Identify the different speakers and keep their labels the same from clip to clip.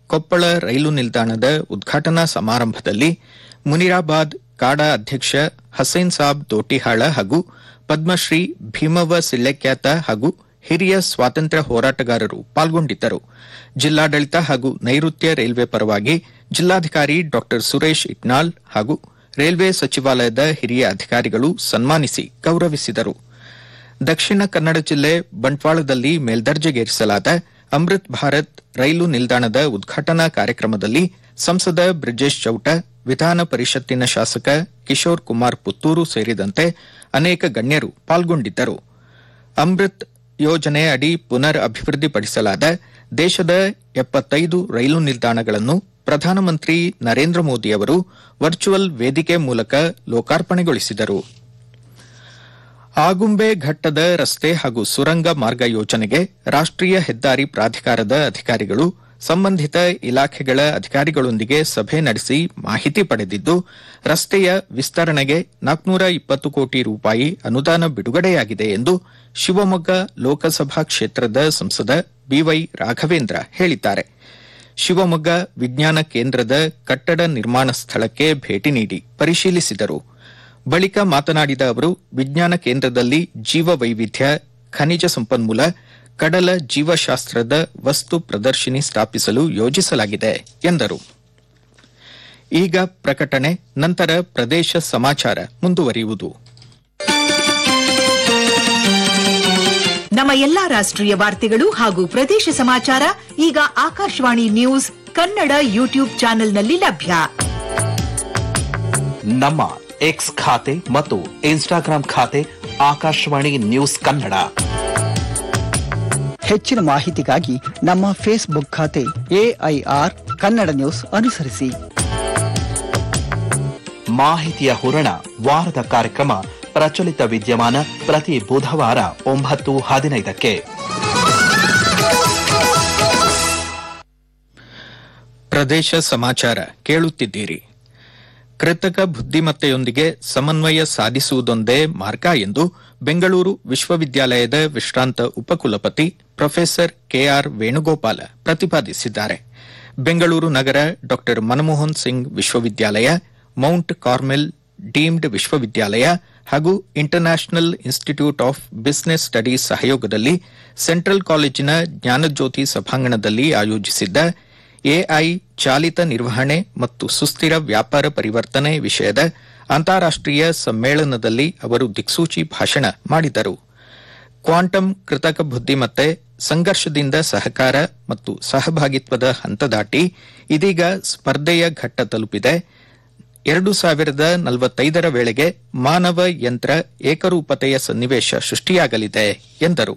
Speaker 1: ಕೊಪ್ಪಳ ರೈಲು ನಿಲ್ದಾಣದ ಉದ್ಘಾಟನಾ ಸಮಾರಂಭದಲ್ಲಿ ಮುನಿರಾಬಾದ್ ಕಾಡಾ ಅಧ್ಯಕ್ಷ ಹಸೈನ್ ಸಾಬ್ ದೋಟಿಹಾಳ ಹಾಗೂ ಪದ್ಮಶ್ರೀ ಭೀಮವ್ವ ಸಿಳ್ಳೆಕ್ಯಾತ ಹಾಗೂ ಹಿರಿಯ ಸ್ವಾತಂತ್ರ್ಯ ಹೋರಾಟಗಾರರು ಪಾಲ್ಗೊಂಡಿದ್ದರು ಜಿಲ್ಲಾಡಳಿತ ಹಾಗೂ ನೈಋತ್ಯ ರೈಲ್ವೆ ಪರವಾಗಿ ಜಿಲ್ಲಾಧಿಕಾರಿ ಡಾ ಸುರೇಶ್ ಇಟ್ನಾಳ್ ಹಾಗೂ ರೈಲ್ವೆ ಸಚಿವಾಲಯದ ಹಿರಿಯ ಅಧಿಕಾರಿಗಳು ಸನ್ಮಾನಿಸಿ ಗೌರವಿಸಿದರು ದಕ್ಷಿಣ ಕನ್ನಡ ಜಿಲ್ಲೆ ಬಂಟ್ವಾಳದಲ್ಲಿ ಮೇಲ್ದರ್ಜೆಗೇರಿಸಲಾದ ಅಮೃತ್ ಭಾರತ್ ರೈಲು ನಿಲ್ದಾಣದ ಉದ್ಘಾಟನಾ ಕಾರ್ಯಕ್ರಮದಲ್ಲಿ ಸಂಸದ ಬ್ರಿಜೇಶ್ ಚೌಟ ವಿಧಾನ ಪರಿಷತ್ತಿನ ಶಾಸಕ ಕಿಶೋರ್ ಕುಮಾರ್ ಪುತ್ತೂರು ಸೇರಿದಂತೆ ಅನೇಕ ಗಣ್ಯರು ಪಾಲ್ಗೊಂಡಿದ್ದರು ಅಮೃತ್ ಯೋಜನೆ ಅಡಿ ಪುನರ್ ಅಭಿವೃದ್ಧಿಪಡಿಸಲಾದ ದೇಶದ ಎಪ್ಪತ್ತೈದು ರೈಲು ನಿಲ್ದಾಣಗಳನ್ನು ಪ್ರಧಾನಮಂತ್ರಿ ನರೇಂದ್ರ ಮೋದಿ ಅವರು ವರ್ಚುವಲ್ ವೇದಿಕೆ ಮೂಲಕ ಲೋಕಾರ್ಪಣೆಗೊಳಿಸಿದರು ಆಗುಂಬೆ ಘಟ್ಟದ ರಸ್ತೆ ಹಾಗೂ ಸುರಂಗ ಮಾರ್ಗ ಯೋಜನೆಗೆ ರಾಷ್ಟ್ರೀಯ ಹೆದ್ದಾರಿ ಪ್ರಾಧಿಕಾರದ ಅಧಿಕಾರಿಗಳು ಸಂಬಂಧಿತ ಇಲಾಖೆಗಳ ಅಧಿಕಾರಿಗಳೊಂದಿಗೆ ಸಭೆ ನಡೆಸಿ ಮಾಹಿತಿ ಪಡೆದಿದ್ದು ರಸ್ತೆಯ ವಿಸ್ತರಣೆಗೆ ನಾಲ್ಕನೂರ ಇಪ್ಪತ್ತು ಕೋಟಿ ರೂಪಾಯಿ ಅನುದಾನ ಬಿಡುಗಡೆಯಾಗಿದೆ ಎಂದು ಶಿವಮೊಗ್ಗ ಲೋಕಸಭಾ ಕ್ಷೇತ್ರದ ಸಂಸದ ಬಿವೈ ರಾಘವೇಂದ್ರ ಹೇಳಿದ್ದಾರೆ ಶಿವಮೊಗ್ಗ ವಿಜ್ಞಾನ ಕೇಂದ್ರದ ಕಟ್ಟಡ ನಿರ್ಮಾಣ ಸ್ಥಳಕ್ಕೆ ಭೇಟಿ ನೀಡಿ ಪರಿಶೀಲಿಸಿದರು ಬಳಿಕ ಮಾತನಾಡಿದ ಅವರು ವಿಜ್ಞಾನ ಕೇಂದ್ರದಲ್ಲಿ ಜೀವ ವೈವಿಧ್ಯ ಖನಿಜ ಸಂಪನ್ಮೂಲ ಕಡಲ ಜೀವಶಾಸ್ತ್ರದ ವಸ್ತು ಪ್ರದರ್ಶಿನಿ ಸ್ಥಾಪಿಸಲು ಯೋಜಿಸಲಾಗಿದೆ ಎಂದರು ಈಗ ಪ್ರಕಟಣೆ ನಂತರ ಪ್ರದೇಶ ಸಮಾಚಾರ ಮುಂದುವರಿಯುವುದು
Speaker 2: ನಮ್ಮ ಎಲ್ಲಾ ರಾಷ್ಟ್ರೀಯ ವಾರ್ತೆಗಳು ಹಾಗೂ ಪ್ರದೇಶ ಸಮಾಚಾರ ಈಗ ಆಕಾಶವಾಣಿ ನ್ಯೂಸ್ ಕನ್ನಡ ಯೂಟ್ಯೂಬ್ ಚಾನೆಲ್ನಲ್ಲಿ ಲಭ್ಯ
Speaker 3: ನಮ್ಮ ಎಕ್ಸ್ ಖಾತೆ ಮತ್ತು ಇನ್ಸ್ಟಾಗ್ರಾಂ ಖಾತೆ ಆಕಾಶವಾಣಿ ನ್ಯೂಸ್ ಕನ್ನಡ
Speaker 4: ಹೆಚ್ಚಿನ ಮಾಹಿತಿಗಾಗಿ ನಮ್ಮ ಫೇಸ್ಬುಕ್ ಖಾತೆ ಎಐಆರ್ ಕನ್ನಡ ನ್ಯೂಸ್ ಅನುಸರಿಸಿ
Speaker 3: ಮಾಹಿತಿಯ ಹೂರಣ ವಾರದ ಕಾರ್ಯಕ್ರಮ ಪ್ರಚಲಿತ ವಿದ್ಯಮಾನ ಪ್ರತಿ ಬುಧವಾರ ಒಂಬತ್ತು ಹದಿನೈದಕ್ಕೆ
Speaker 1: ಪ್ರದೇಶ ಸಮಾಚಾರ ಕೇಳುತ್ತಿದ್ದೀರಿ ಕೃತಕ ಬುದ್ದಿಮತ್ತೆಯೊಂದಿಗೆ ಸಮನ್ವಯ ಸಾಧಿಸುವುದೊಂದೇ ಮಾರ್ಗ ಎಂದು ಬೆಂಗಳೂರು ವಿಶ್ವವಿದ್ಯಾಲಯದ ವಿಶ್ರಾಂತ ಉಪಕುಲಪತಿ ಪ್ರೊಫೆಸರ್ ಕೆಆರ್ ವೇಣುಗೋಪಾಲ ಪ್ರತಿಪಾದಿಸಿದ್ದಾರೆ ಬೆಂಗಳೂರು ನಗರ ಡಾ ಮನಮೋಹನ್ ಸಿಂಗ್ ವಿಶ್ವವಿದ್ಯಾಲಯ ಮೌಂಟ್ ಕಾರ್ಮೆಲ್ ಡೀಮ್ಡ್ ವಿಶ್ವವಿದ್ಯಾಲಯ ಹಾಗೂ international institute of business studies ಸಹಯೋಗದಲ್ಲಿ ಸೆಂಟ್ರಲ್ ಕಾಲೇಜಿನ ಜ್ಞಾನಜ್ಯೋತಿ ಸಭಾಂಗಣದಲ್ಲಿ ಆಯೋಜಿಸಿದ್ದ ಎಐ ಚಾಲಿತ ನಿರ್ವಹಣೆ ಮತ್ತು ಸುಸ್ಥಿರ ವ್ಯಾಪಾರ ಪರಿವರ್ತನೆ ವಿಷಯದ ಅಂತಾರಾಷ್ಟೀಯ ಸಮ್ಮೇಳನದಲ್ಲಿ ಅವರು ದಿಕ್ಸೂಚಿ ಭಾಷಣ ಮಾಡಿದರು ಕ್ವಾಂಟಮ್ ಕೃತಕ ಬುದ್ದಿಮತ್ತೆ ಸಂಘರ್ಷದಿಂದ ಸಹಕಾರ ಮತ್ತು ಸಹಭಾಗಿತ್ವದ ಹಂತ ದಾಟಿ ಇದೀಗ ಸ್ಪರ್ಧೆಯ ಘಟ್ಟ ತಲುಪಿದೆ ಎರಡು ಸಾವಿರದ ನಲವತ್ತೈದರ ವೇಳೆಗೆ ಮಾನವ ಯಂತ್ರ ಏಕರೂಪತೆಯ ಸನ್ನಿವೇಶ ಸೃಷ್ಟಿಯಾಗಲಿದೆ ಎಂದರು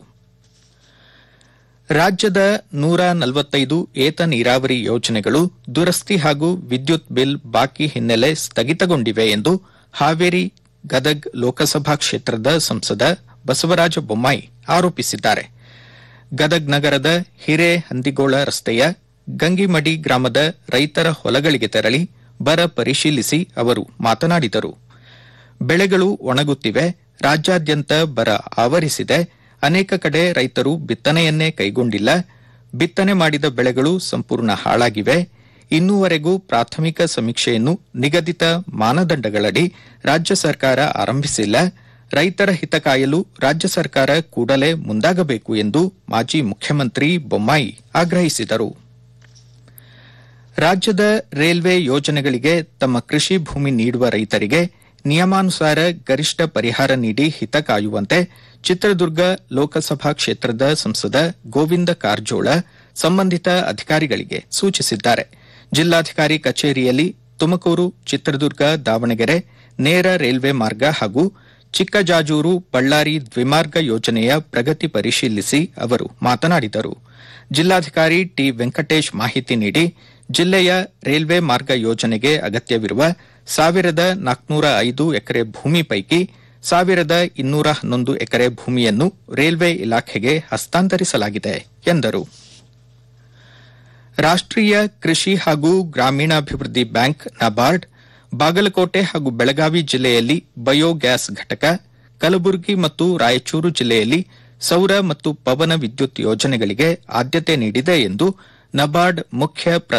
Speaker 1: ರಾಜ್ಯದ ನೂರ ನಲವತ್ತೈದು ಏತ ನೀರಾವರಿ ಯೋಜನೆಗಳು ದುರಸ್ತಿ ಹಾಗೂ ವಿದ್ಯುತ್ ಬಿಲ್ ಬಾಕಿ ಹಿನ್ನೆಲೆ ಸ್ಥಗಿತಗೊಂಡಿವೆ ಎಂದು ಹಾವೇರಿ ಗದಗ್ ಲೋಕಸಭಾ ಕ್ಷೇತ್ರದ ಸಂಸದ ಬಸವರಾಜ ಬೊಮ್ಮಾಯಿ ಆರೋಪಿಸಿದ್ದಾರೆ ಗದಗ್ ನಗರದ ಹಿರೇಹಂದಿಗೋಳ ರಸ್ತೆಯ ಗಂಗಿಮಡಿ ಗ್ರಾಮದ ರೈತರ ಹೊಲಗಳಿಗೆ ತೆರಳಿ ಬರ ಪರಿಶೀಲಿಸಿ ಅವರು ಮಾತನಾಡಿದರು ಬೆಳೆಗಳು ಒಣಗುತ್ತಿವೆ ರಾಜ್ಯಾದ್ಯಂತ ಬರ ಆವರಿಸಿದೆ ಅನೇಕ ಕಡೆ ರೈತರು ಬಿತ್ತನೆಯನ್ನೇ ಕೈಗೊಂಡಿಲ್ಲ ಬಿತ್ತನೆ ಮಾಡಿದ ಬೆಳೆಗಳು ಸಂಪೂರ್ಣ ಹಾಳಾಗಿವೆ ಇನ್ನೂವರೆಗೂ ಪ್ರಾಥಮಿಕ ಸಮೀಕ್ಷೆಯನ್ನು ನಿಗದಿತ ಮಾನದಂಡಗಳಡಿ ರಾಜ್ಯ ಸರ್ಕಾರ ಆರಂಭಿಸಿಲ್ಲ ರೈತರ ಹಿತ ಕಾಯಲು ರಾಜ್ಯ ಸರ್ಕಾರ ಕೂಡಲೇ ಮುಂದಾಗಬೇಕು ಎಂದು ಮಾಜಿ ಮುಖ್ಯಮಂತ್ರಿ ಬೊಮ್ಮಾಯಿ ಆಗ್ರಹಿಸಿದರು ರಾಜ್ಯದ ರೈಲ್ವೆ ಯೋಜನೆಗಳಿಗೆ ತಮ್ಮ ಕೃಷಿ ಭೂಮಿ ನೀಡುವ ರೈತರಿಗೆ ನಿಯಮಾನುಸಾರ ಗರಿಷ್ಠ ಪರಿಹಾರ ನೀಡಿ ಹಿತ ಕಾಯುವಂತೆ ಚಿತ್ರದುರ್ಗ ಲೋಕಸಭಾ ಕ್ಷೇತ್ರದ ಸಂಸದ ಗೋವಿಂದ ಕಾರಜೋಳ ಸಂಬಂಧಿತ ಅಧಿಕಾರಿಗಳಿಗೆ ಸೂಚಿಸಿದ್ದಾರೆ ಜಿಲ್ಲಾಧಿಕಾರಿ ಕಚೇರಿಯಲ್ಲಿ ತುಮಕೂರು ಚಿತ್ರದುರ್ಗ ದಾವಣಗೆರೆ ನೇರ ರೈಲ್ವೆ ಮಾರ್ಗ ಹಾಗೂ ಚಿಕ್ಕಜಾಜೂರು ಬಳ್ಳಾರಿ ದ್ವಿಮಾರ್ಗ ಯೋಜನೆಯ ಪ್ರಗತಿ ಪರಿಶೀಲಿಸಿ ಅವರು ಮಾತನಾಡಿದರು ಜಿಲ್ಲಾಧಿಕಾರಿ ಟಿ ವೆಂಕಟೇಶ್ ಮಾಹಿತಿ ನೀಡಿ ಜಿಲ್ಲೆಯ ರೈಲ್ವೆ ಮಾರ್ಗ ಯೋಜನೆಗೆ ಅಗತ್ಯವಿರುವ ಸಾವಿರದ ನಾಲ್ಕನೂರ ಐದು ಎಕರೆ ಭೂಮಿ ಪೈಕಿ ಸಾವಿರದ ಇನ್ನೂರ ಹನ್ನೊಂದು ಎಕರೆ ಭೂಮಿಯನ್ನು ರೈಲ್ವೆ ಇಲಾಖೆಗೆ ಹಸ್ತಾಂತರಿಸಲಾಗಿದೆ ಎಂದರು ರಾಷ್ಟ್ರೀಯ ಕೃಷಿ ಹಾಗೂ ಗ್ರಾಮೀಣಾಭಿವೃದ್ಧಿ ಬ್ಯಾಂಕ್ ನಬಾರ್ಡ್ ಬಾಗಲಕೋಟೆ ಹಾಗೂ ಬೆಳಗಾವಿ ಜಿಲ್ಲೆಯಲ್ಲಿ ಬಯೋಗ್ಯಾಸ್ ಘಟಕ ಕಲಬುರಗಿ ಮತ್ತು ರಾಯಚೂರು ಜಿಲ್ಲೆಯಲ್ಲಿ ಸೌರ ಮತ್ತು ಪವನ ವಿದ್ಯುತ್ ಯೋಜನೆಗಳಿಗೆ ಆದ್ಯತೆ ನೀಡಿದೆ ಎಂದು ನಬಾರ್ಡ್ ಮುಖ್ಯ